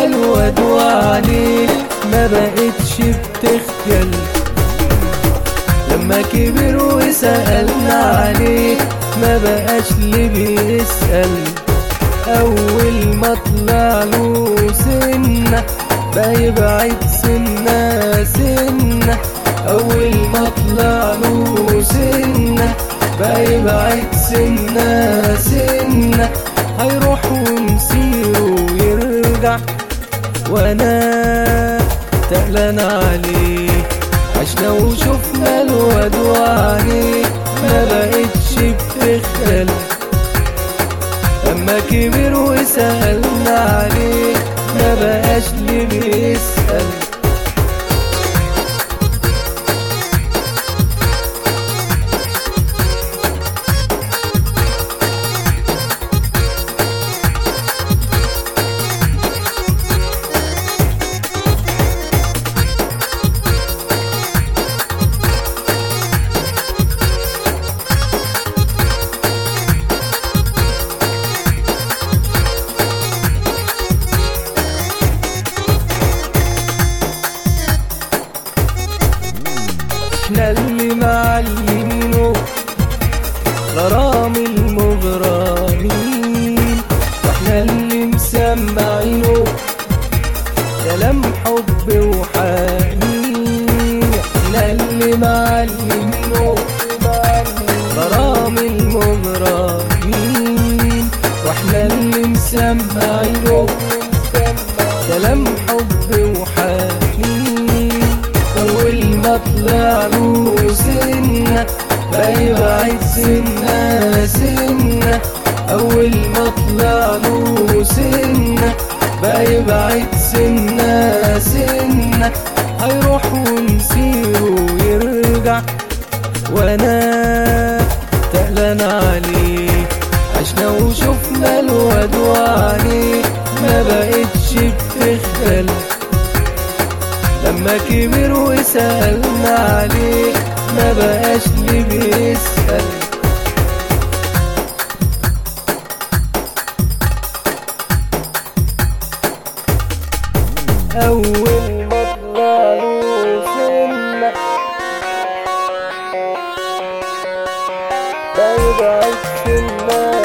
الواد وعليه ما بقتش بتخجل لما كبر وسألنا عليه ما بقاش اللي بيسأل أول ما طلع له سنة بقى يبعد سنة سنة أول ما طلع له سنة بقى يبعد سنة سنة هيروح ونسيره ويرجع وانا تقلان عليه عشنا وشفنا الواد وعليه ما بقتش بتخجل لما كبر وسألنا عليه ما بقاش اللي بيسأل احنا اللي معلمينه غرام المغرمين واحنا اللي مسمعينه كلام حب وحنين احنا اللي معلمينه غرام المغرمين واحنا اللي مسمعينه كلام حب وحنين أول ما طلع له سنة بقى يبعد سنة سنة أول ما طلع له سنة بقى يبعد سنة سنة هيروح ونسيره ويرجع وانا تقلان عليه عشنا وشفنا الواد وعليه ما بقتش بتخجل لما كبر وسألنا عليه ما بقاش اللي بيسأل أول ما طلع له سنة بيبعد سنة